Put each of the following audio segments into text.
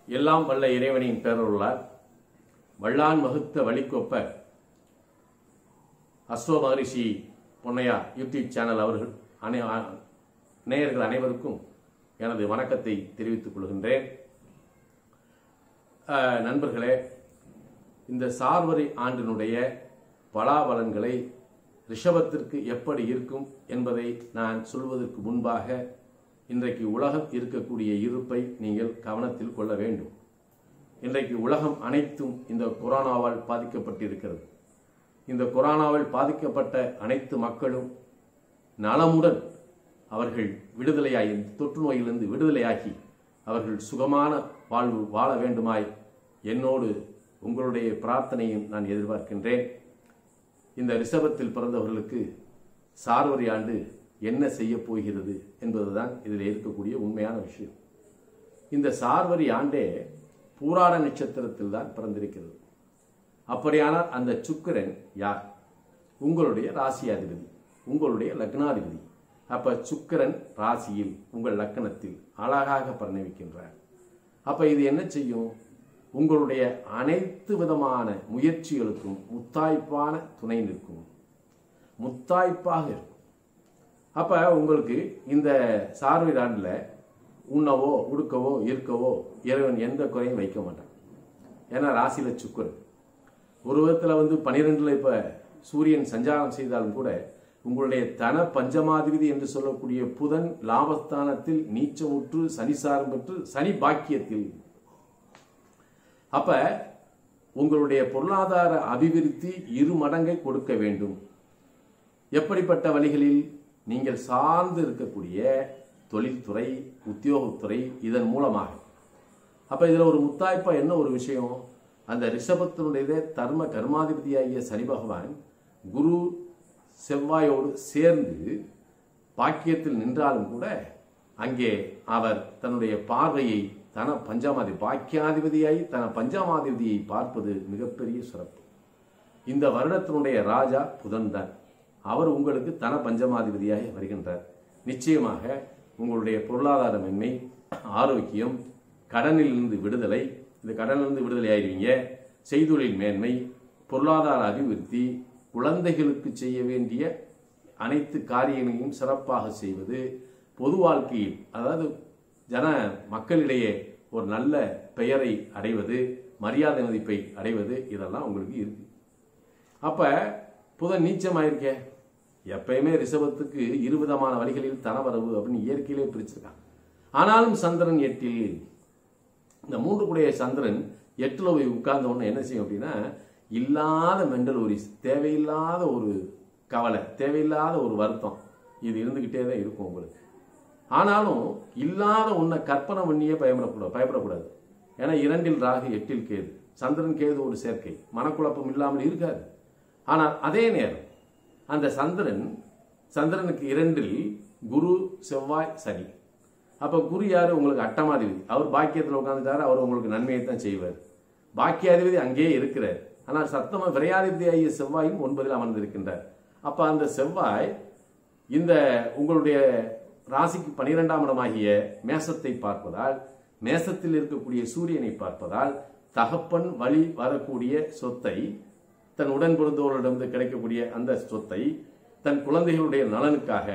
எல்லாம் வல்ல இறைவனின் பேரருளால் வள்ளான் வகுத்த வழிக்கொப்ப அஸ்வ மகரிஷி பொன்னையா யூடியூப் சேனல் அவர்கள் அனை அ- நேயர்கள் அனைவருக்கும் எனது வணக்கத்தை தெரிவித்துக் கொள்கின்றேன் அஹ், நண்பர்களே இந்த சார்வரி ஆண்டினுடைய பலாபலன்களை ரிஷபத்திற்கு எப்படி இருக்கும் என்பதை நான் சொல்வதற்கு முன்பாக இன்றைக்கு உலகம் இருக்கக்கூடிய இருப்பை நீங்கள் கவனத்தில் கொள்ள வேண்டும் இன்றைக்கு உலகம் அனைத்தும் இந்த கொரோனாவால் பாதிக்கப்பட்டிருக்கிறது இந்த கொரோனாவால் பாதிக்கப்பட்ட அனைத்து மக்களும் நலமுடன் அவர்கள் விடுதலையாகி இந்த தொற்று நோயிலிருந்து விடுதலையாகி அவர்கள் சுகமான வாழ்வு வாழ வேண்டுமாய் என்னோடு உங்களுடைய பிரார்த்தனையும் நான் எதிர்பார்க்கின்றேன் இந்த ரிஷபத்தில் பிறந்தவர்களுக்கு சார்வரி ஆண்டு என்ன செய்ய போகிறது என்பதுதான் இதில் இருக்கக்கூடிய உண்மையான விஷயம் இந்த சார்வரி ஆண்டே பூராட நட்சத்திரத்தில் தான் பிறந்திருக்கிறது அப்படியானால் அந்த சுக்கிரன் யார் உங்களுடைய ராசியாதிபதி உங்களுடைய லக்னாதிபதி அப்ப சுக்கிரன் ராசியில் உங்கள் லக்கணத்தில் அழகாக பரிணமிக்கின்றார் அப்ப இது என்ன செய்யும் உங்களுடைய அனைத்து விதமான முயற்சிகளுக்கும் முத்தாய்ப்பான துணை நிற்கும் முத்தாய்ப்பாக இருக்கும் அப்ப உங்களுக்கு இந்த சார்வை ஆண்டில் உண்ணவோ உடுக்கவோ இருக்கவோ இறைவன் எந்த குறையும் வைக்க மாட்டான் ஏன்னா ராசியில சுக்கிரன் ஒரு விதத்தில் வந்து பனிரெண்டுல இப்ப சூரியன் சஞ்சாரம் செய்தாலும் கூட உங்களுடைய தன பஞ்சமாதிபதி என்று சொல்லக்கூடிய புதன் லாபஸ்தானத்தில் நீச்சமுற்று சனிசாரம் பெற்று சனி பாக்கியத்தில் அப்ப உங்களுடைய பொருளாதார அபிவிருத்தி இரு மடங்கை கொடுக்க வேண்டும் எப்படிப்பட்ட வழிகளில் நீங்கள் சார்ந்து இருக்கக்கூடிய தொழில்துறை உத்தியோகத்துறை இதன் மூலமாக அப்ப இதுல ஒரு முத்தாய்ப்பா என்ன ஒரு விஷயம் அந்த ரிஷபத்தினுடைய தர்ம கர்மாதிபதியாகிய சனி பகவான் குரு செவ்வாயோடு சேர்ந்து பாக்கியத்தில் நின்றாலும் கூட அங்கே அவர் தன்னுடைய பார்வையை தன பஞ்சமாதி பாக்கியாதிபதியாய் தன பஞ்சமாதிபதியை பார்ப்பது மிகப்பெரிய சிறப்பு இந்த வருடத்தினுடைய ராஜா புதன் தான் அவர் உங்களுக்கு தன பஞ்சமாதிபதியாக வருகின்றார் நிச்சயமாக உங்களுடைய பொருளாதார மென்மை ஆரோக்கியம் கடனிலிருந்து விடுதலை இந்த கடனிலிருந்து விடுதலை ஆயிருவீங்க செய்தொழில் மேன்மை பொருளாதார அபிவிருத்தி குழந்தைகளுக்கு செய்ய வேண்டிய அனைத்து காரியங்களையும் சிறப்பாக செய்வது பொது வாழ்க்கையில் அதாவது ஜன மக்களிடையே ஒரு நல்ல பெயரை அடைவது மரியாதை மதிப்பை அடைவது இதெல்லாம் உங்களுக்கு இருக்கு அப்ப புதன் நீச்சமாயிருக்கே எப்பயுமே ரிஷபத்துக்கு இருவிதமான வழிகளில் தனவரவு அப்படின்னு இயற்கையிலே பிரிச்சிருக்காங்க ஆனாலும் சந்திரன் எட்டில் இந்த மூன்று கூடைய சந்திரன் எட்டுல போய் உட்கார்ந்த உடனே என்ன செய்யும் அப்படின்னா இல்லாத மெண்டல் ஒரு தேவையில்லாத ஒரு கவலை தேவையில்லாத ஒரு வருத்தம் இது இருந்துகிட்டே தான் இருக்கும் உங்களுக்கு ஆனாலும் இல்லாத ஒன்றை கற்பனை பண்ணியே பயப்படக்கூடாது பயப்படக்கூடாது ஏன்னா இரண்டில் ராகு எட்டில் கேது சந்திரன் கேது ஒரு சேர்க்கை மனக்குழப்பம் இல்லாமல் இருக்காது ஆனால் அதே நேரம் அந்த சந்திரன் சந்திரனுக்கு இரண்டில் குரு செவ்வாய் சனி அப்ப குரு யாரு உங்களுக்கு அட்டமாதிபதி அவர் பாக்கியத்தில் உட்கார்ந்துட்டாரு அவர் உங்களுக்கு நன்மையை தான் செய்வார் பாக்கியாதிபதி அங்கேயே இருக்கிறார் ஆனால் சத்தம விரையாதிபதி ஆகிய செவ்வாயும் ஒன்பதில் அமர்ந்திருக்கின்றார் அப்ப அந்த செவ்வாய் இந்த உங்களுடைய ராசிக்கு பனிரெண்டாம் இடமாகிய மேசத்தை பார்ப்பதால் மேசத்தில் இருக்கக்கூடிய சூரியனை பார்ப்பதால் தகப்பன் வழி வரக்கூடிய சொத்தை தன் உடன் பிறந்தோரிடமிருந்து கிடைக்கக்கூடிய அந்த சொத்தை தன் குழந்தைகளுடைய நலனுக்காக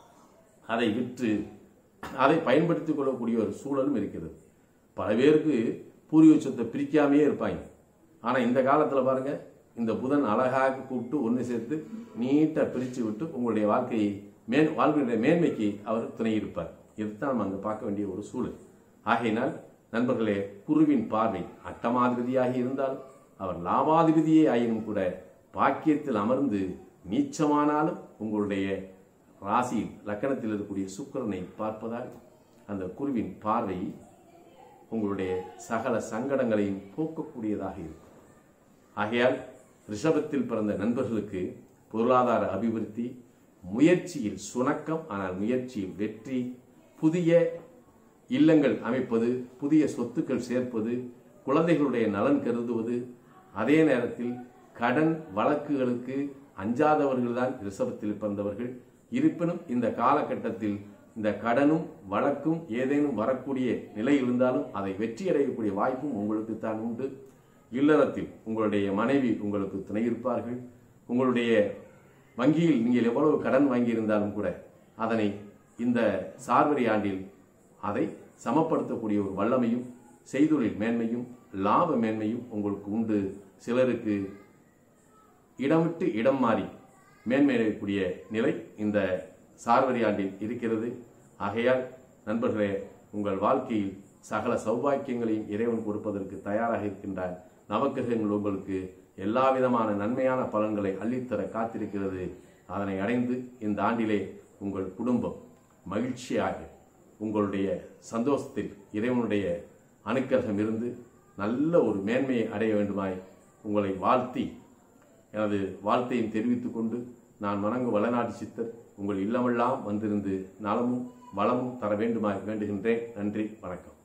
அதை விற்று அதை பயன்படுத்திக் கொள்ளக்கூடிய ஒரு சூழலும் இருக்கிறது பல பேருக்கு பூர்வீக சொத்தை பிரிக்காமையே இருப்பாங்க ஆனா இந்த காலத்துல பாருங்க இந்த புதன் அழகாக கூப்பிட்டு ஒன்று சேர்த்து நீட்டா பிரித்து விட்டு உங்களுடைய வாழ்க்கையை மேன் வாழ்க்கையுடைய மேன்மைக்கு அவர் துணை இருப்பார் இதுதான் நம்ம அங்க பார்க்க வேண்டிய ஒரு சூழல் ஆகையினால் நண்பர்களே குருவின் பார்வை அட்டமாதிபதியாக இருந்தால் அவர் லாபாதிபதியே ஆயினும் கூட பாக்கியத்தில் அமர்ந்து நீச்சமானாலும் உங்களுடைய ராசியில் லக்கணத்தில் இருக்கக்கூடிய சுக்கிரனை பார்ப்பதால் அந்த குருவின் பார்வை உங்களுடைய சகல சங்கடங்களையும் போக்கக்கூடியதாக இருக்கும் ஆகையால் ரிஷபத்தில் பிறந்த நண்பர்களுக்கு பொருளாதார அபிவிருத்தி முயற்சியில் சுணக்கம் ஆனால் முயற்சியில் வெற்றி புதிய இல்லங்கள் அமைப்பது புதிய சொத்துக்கள் சேர்ப்பது குழந்தைகளுடைய நலன் கருதுவது அதே நேரத்தில் கடன் வழக்குகளுக்கு அஞ்சாதவர்கள்தான் ரிஷபத்தில் பிறந்தவர்கள் இருப்பினும் இந்த காலகட்டத்தில் இந்த கடனும் வழக்கும் ஏதேனும் வரக்கூடிய நிலை இருந்தாலும் அதை வெற்றியடையக்கூடிய வாய்ப்பும் உங்களுக்கு தான் உண்டு இல்லறத்தில் உங்களுடைய மனைவி உங்களுக்கு துணை இருப்பார்கள் உங்களுடைய வங்கியில் நீங்கள் எவ்வளவு கடன் வாங்கியிருந்தாலும் கூட அதனை இந்த சார்வரி ஆண்டில் அதை சமப்படுத்தக்கூடிய ஒரு வல்லமையும் செய்தொழில் மேன்மையும் லாப மேன்மையும் உங்களுக்கு உண்டு சிலருக்கு இடம் விட்டு இடம் மாறி மேன்மையடையக்கூடிய நிலை இந்த சார்வரி ஆண்டில் இருக்கிறது ஆகையால் நண்பர்களே உங்கள் வாழ்க்கையில் சகல சௌபாக்கியங்களையும் இறைவன் கொடுப்பதற்கு தயாராக இருக்கின்றார் நவக்கிரகங்கள் உங்களுக்கு எல்லா விதமான நன்மையான பலன்களை அள்ளித்தர காத்திருக்கிறது அதனை அடைந்து இந்த ஆண்டிலே உங்கள் குடும்பம் மகிழ்ச்சியாக உங்களுடைய சந்தோஷத்தில் இறைவனுடைய அனுக்கிரகம் இருந்து நல்ல ஒரு மேன்மையை அடைய வேண்டுமாய் உங்களை வாழ்த்தி எனது வாழ்த்தையும் தெரிவித்துக் கொண்டு நான் வணங்கு வளநாட்டு சித்தர் உங்கள் இல்லமெல்லாம் வந்திருந்து நலமும் வளமும் தர வேண்டுமாய் வேண்டுகின்றேன் நன்றி வணக்கம்